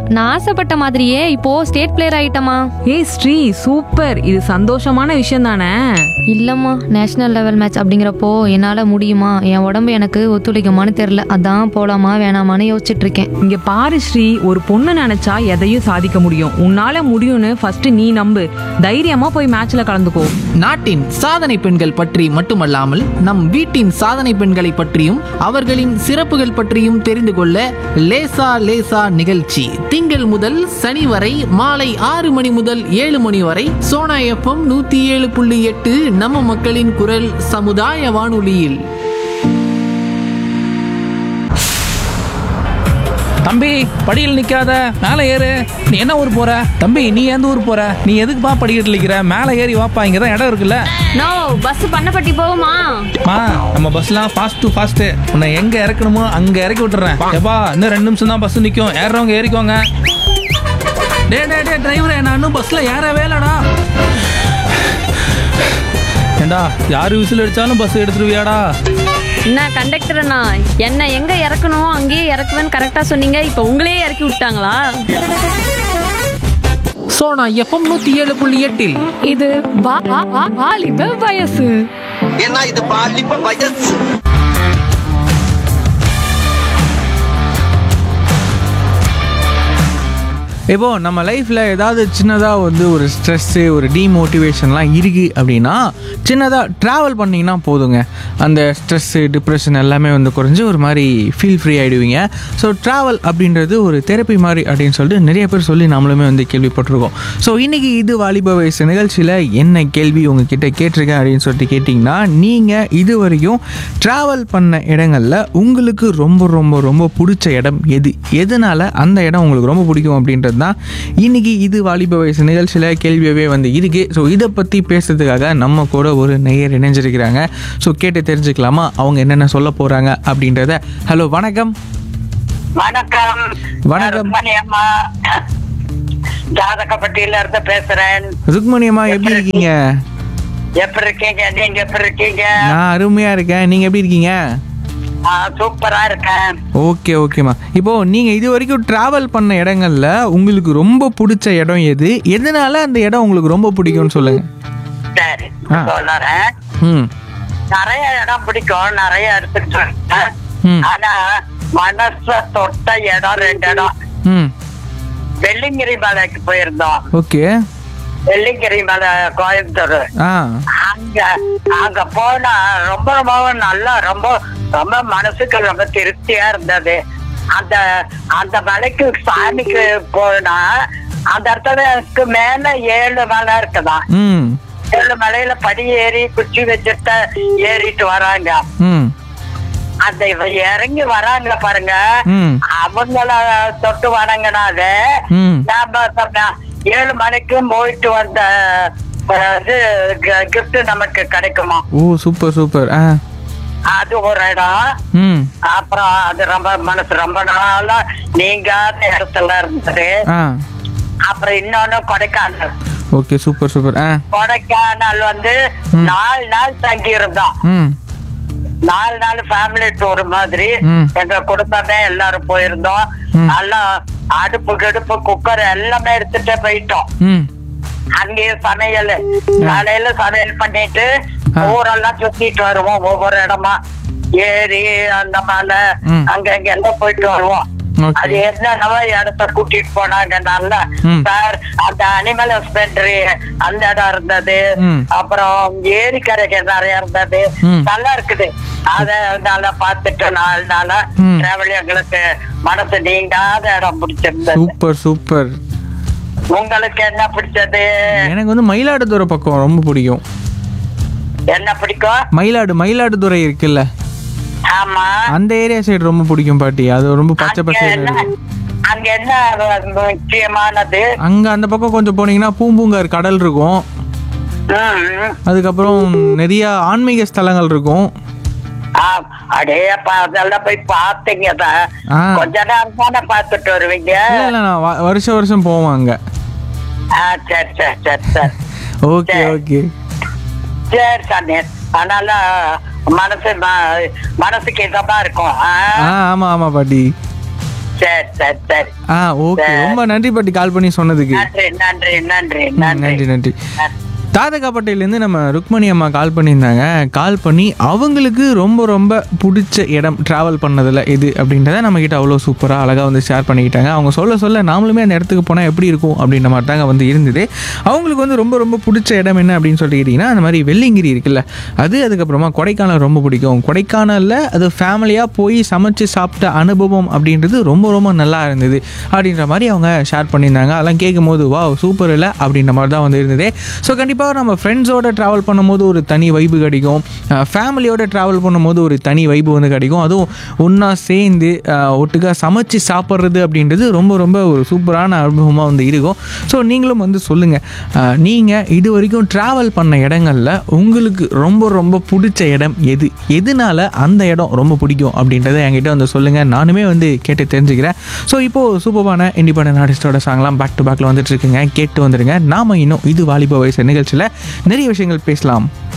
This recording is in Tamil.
நான் ஆசைப்பட்ட மாதிரியே இப்போ ஸ்டேட் பிளேயர் ஆயிட்டமா ஏய் ஸ்ரீ சூப்பர் இது சந்தோஷமான விஷயம் தானே இல்லம்மா நேஷனல் லெவல் மேட்ச் அப்படிங்கிறப்போ என்னால முடியுமா என் உடம்பு எனக்கு ஒத்துழைக்குமான்னு தெரியல அதான் போலாமா வேணாமான்னு யோசிச்சுட்டு இருக்கேன் இங்க பாரு ஸ்ரீ ஒரு பொண்ணு நினைச்சா எதையும் சாதிக்க முடியும் உன்னால முடியும்னு ஃபர்ஸ்ட் நீ நம்பு தைரியமா போய் மேட்ச்ல கலந்துக்கோ நாட்டின் சாதனை பெண்கள் பற்றி மட்டுமல்லாமல் நம் வீட்டின் சாதனை பெண்களை பற்றியும் அவர்களின் சிறப்புகள் பற்றியும் தெரிந்து கொள்ள லேசா லேசா நிகழ்ச்சி திங்கள் முதல் சனி வரை மாலை ஆறு மணி முதல் ஏழு மணி வரை சோனா எஃப்எம் நூத்தி ஏழு புள்ளி எட்டு நம்ம மக்களின் குரல் சமுதாய வானொலியில் தம்பி படியில் நிக்காத மேலே ஏறு நீ என்ன ஊர் போற தம்பி நீ எந்த ஊர் போற நீ எதுக்குப்பா படிக்கட்டு நிக்கிற மேலே ஏறி வாப்பா இங்க தான் இடம் இருக்குல்ல நோ பஸ் பண்ணப்பட்டி போகுமா மா நம்ம பஸ்லாம் ஃபாஸ்ட் டு ஃபாஸ்ட் உன்னை எங்க இறக்கணுமோ அங்க இறக்கி விட்டுறேன் எப்பா இன்னும் ரெண்டு நிமிஷம் தான் பஸ் நிக்கும் ஏறுறவங்க ஏறிக்கோங்க டே டே டே டிரைவரே நான் இன்னும் பஸ்ல ஏறவே இல்லடா ஏண்டா யாரு விசில் அடிச்சாலும் பஸ் எடுத்துருவியாடா என்ன கண்டக்டர் அண்ணா என்ன எங்க இறக்கணும் அங்கேயே இறக்குவேன்னு கரெக்டா சொன்னீங்க இப்போ உங்களையே இறக்கி விட்டாங்களா சோனா எஃப்எம் நூத்தி ஏழு புள்ளி எட்டில் இது வாலிப வயசு ஏன்னா இது பாலிப்ப வயசு இப்போ நம்ம லைஃப்பில் ஏதாவது சின்னதாக வந்து ஒரு ஸ்ட்ரெஸ்ஸு ஒரு டீமோட்டிவேஷன்லாம் இருக்குது அப்படின்னா சின்னதாக ட்ராவல் பண்ணிங்கன்னா போதுங்க அந்த ஸ்ட்ரெஸ்ஸு டிப்ரெஷன் எல்லாமே வந்து குறைஞ்சு ஒரு மாதிரி ஃபீல் ஃப்ரீ ஆகிடுவீங்க ஸோ ட்ராவல் அப்படின்றது ஒரு தெரப்பி மாதிரி அப்படின்னு சொல்லிட்டு நிறைய பேர் சொல்லி நம்மளுமே வந்து கேள்விப்பட்டிருக்கோம் ஸோ இன்றைக்கி இது வாலிப வயசு நிகழ்ச்சியில் என்ன கேள்வி உங்ககிட்ட கேட்டிருக்கேன் அப்படின்னு சொல்லிட்டு கேட்டிங்கன்னா நீங்கள் இது வரைக்கும் ட்ராவல் பண்ண இடங்களில் உங்களுக்கு ரொம்ப ரொம்ப ரொம்ப பிடிச்ச இடம் எது எதனால் அந்த இடம் உங்களுக்கு ரொம்ப பிடிக்கும் அப்படின்றது தான் இன்றைக்கி இது வாலிப வயசு நிகழ்ச்சியில் கேள்வியாகவே வந்து இருக்கு ஸோ இதை பற்றி பேசுறதுக்காக நம்ம கூட ஒரு நேயர் இணைஞ்சிருக்கிறாங்க ஸோ கேட்டு தெரிஞ்சுக்கலாமா அவங்க என்னென்ன சொல்ல போகிறாங்க அப்படின்றத ஹலோ வணக்கம் வணக்கம் வணக்கம். மணி அம்மா ஜாதகப்பட்டியில இருந்து பேசுறேன் ருக்மணி அம்மா எப்படி இருக்கீங்க எப்படி இருக்கீங்க நீங்க எப்படி இருக்கீங்க நான் அருமையாக இருக்கேன் நீங்கள் எப்படி இருக்கீங்க ஆ, சூப்பரா இருக்கேன் ஓகே ஓகேம்மா இப்போ நீங்கள் இது வரைக்கும் ட்ராவல் பண்ண இடங்கள்ல உங்களுக்கு ரொம்ப பிடிச்ச இடம் எது எதனால அந்த இடம் உங்களுக்கு ரொம்ப பிடிக்கும்னு சொல்லுங்க சரி ஆ. சொல்றேன் ம் நிறைய இடம் பிடிக்கும் நிறைய இடத்துக்கு சொல்றேன். ம். ஆனா மனச தொட்ட இடம் ரெண்டு இடம் ம் வெள்ளிங்கிரி மலைக்கு போயிருந்தோம் ஓகே வெள்ளிங்கிரி மலை கோயம்புத்தூர் ஆ அங்க அங்க போனா ரொம்ப ரொம்ப நல்லா ரொம்ப ரொம்ப மனசுக்கு ரொம்ப திருப்தியா இருந்தது அந்த அந்த மலைக்கு சாமிக்கு போனா அந்த இடத்துலக்கு மேல ஏழு மலை இருக்குதான் ம் ஏழு மலையில படி ஏறி குச்சி வச்சுட்டு ஏறிட்டு வராங்க ம் அந்த இவ இறங்கி வராங்க பாருங்க ம் அவங்கள தொட்டு வணங்கினாலே ம் நாம சொன்ன ஏழு மணிக்கும் போயிட்டு வந்த அஹ், இது கிஃப்ட் நமக்கு கிடைக்குமா ஓ சூப்பர் சூப்பர் ஆ அது ஒரு இடம் ம் அப்புறம் அது ரொம்ப மனசு ரொம்ப நாளா நீங்காத இடத்துல இருந்தது ஆ அப்புறம் இன்னொன்னு கொடைக்கானல் ஓகே சூப்பர் சூப்பர் ஆ கொடைக்கானல் வந்து நாலு நாள் தங்கி இருந்தோம் ம் நாலு நாள் ஃபேமிலி டூர் மாதிரி ம். எங்க குடும்பமே எல்லாரும் போயிருந்தோம் ம். நல்லா அடுப்பு கடுப்பு குக்கர் எல்லாமே எடுத்துட்டு போயிட்டோம் ம் அங்கேயே சமையல் காலையில சமையல் பண்ணிட்டு ஆ. ஊரெல்லாம் சுத்திட்டு வருவோம் ஒவ்வொரு இடமா ஏரி அந்த மலை ம். அங்க இங்க எல்லாம் போயிட்டு வருவோம் ஓகே அது என்னென்னவோ இடத்த கூட்டிட்டு போனாங்க நல்லா ம். சார் அந்த அனிமல் ஹஸ்பண்டரி அந்த இடம் இருந்தது ம். அப்புறம் ஏரிக்கரைக்கு நிறைய இருந்தது ம். நல்லா இருக்குது அத நல்லா பார்த்துட்டு நாலு நாளா ம். டிராவல் எங்களுக்கு மனசு நீங்காத இடம் பிடிச்சிருந்தது சூப்பர் சூப்பர் உங்களுக்கு என்ன பிடிச்சது எனக்கு வந்து மயிலாடுதுறை பக்கம் ரொம்ப பிடிக்கும் என்ன பிடிக்கும் மயிலாடு மயிலாடுதுறை இருக்குல்ல ஆமா அந்த ஏரியா சைடு ரொம்ப பிடிக்கும் பாட்டி அது ரொம்ப பச்சை அங்க பச்சை என்ன அங்க என்ன முக்கியமானது அங்க அந்த பக்கம் கொஞ்சம் போனீங்கன்னா பூம்பூங்கார் கடல் இருக்கும் ம். அதுக்கப்புறம் நிறைய ஆன்மீக ஸ்தலங்கள் இருக்கும் ஆ, அடேப்பா அதெல்லாம் போய் பாத்தீங்கதான் ஆ. கொஞ்ச நேரம் தானே பாத்துட்டு வருவீங்க இல்ல இல்ல நான் வ- வருஷம் வருஷம் போவோம் அங்க ஆ, சரி சரி சரி சரி ஓகே சரி. ஓகே சரி சாமி அதனால மனசு ம- மனசுக்கு இதமா இருக்கும் ஆ? ஆ ஆமா ஆமா பாட்டி சரி சரி சரி ஆ ஓகே ரொம்ப நன்றி பாட்டி கால் பண்ணி சொன்னதுக்கு நன்றி நன்றி நன்றி ம், நன்றி நன்றி நன்றி தாதகாப்பட்டையிலேருந்து நம்ம ருக்மணி அம்மா கால் பண்ணியிருந்தாங்க கால் பண்ணி அவங்களுக்கு ரொம்ப ரொம்ப பிடிச்ச இடம் ட்ராவல் பண்ணதில் எது அப்படின்றத நம்மக்கிட்ட அவ்வளோ சூப்பராக அழகாக வந்து ஷேர் பண்ணிக்கிட்டாங்க அவங்க சொல்ல சொல்ல நாமளுமே அந்த இடத்துக்கு போனால் எப்படி இருக்கும் அப்படின்ற மாதிரி தாங்க வந்து இருந்தது அவங்களுக்கு வந்து ரொம்ப ரொம்ப பிடிச்ச இடம் என்ன அப்படின்னு சொல்லிக்கிட்டிங்கன்னா அந்த மாதிரி வெள்ளிங்கிரி இருக்குல்ல அது அதுக்கப்புறமா கொடைக்கானல் ரொம்ப பிடிக்கும் கொடைக்கானலில் அது ஃபேமிலியாக போய் சமைச்சு சாப்பிட்ட அனுபவம் அப்படின்றது ரொம்ப ரொம்ப நல்லா இருந்தது அப்படின்ற மாதிரி அவங்க ஷேர் பண்ணியிருந்தாங்க அதெல்லாம் கேட்கும்போது வா சூப்பர் இல்லை அப்படின்ற மாதிரி தான் வந்து இருந்தது ஸோ கண்டிப்பாக நம்ம ஃப்ரெண்ட்ஸோட ட்ராவல் பண்ணும்போது ஒரு தனி வைப்பு கிடைக்கும் ஃபேமிலியோட ட்ராவல் பண்ணும்போது ஒரு தனி வைப்பு வந்து கிடைக்கும் அதுவும் ஒன்றா சேர்ந்து அஹ், ஒட்டுக்கா சமைச்சு சாப்பிட்றது அப்படின்றது ரொம்ப ரொம்ப ஒரு சூப்பரான அனுபவமாக வந்து இருக்கும் ஸோ நீங்களும் வந்து சொல்லுங்கள் நீங்கள் இது வரைக்கும் ட்ராவல் பண்ண இடங்களில் உங்களுக்கு ரொம்ப ரொம்ப பிடிச்ச இடம் எது எதனால அந்த இடம் ரொம்ப பிடிக்கும் அப்படின்றத என்கிட்ட வந்து சொல்லுங்கள் நானுமே வந்து கேட்டு தெரிஞ்சுக்கிறேன் ஸோ இப்போது சூப்பரான இண்டிபெண்டன்ட் ஆர்டிஸ்டோட சாங்லாம் பேக் டு பேக்கில் வந்துட்டு இருக்குங்க கேட்டு வந்துடுங்க நாம இன்னும் இது வாலிப வயசு நிகழ்ச்சியில் நிறைய விஷயங்கள் பேசலாம்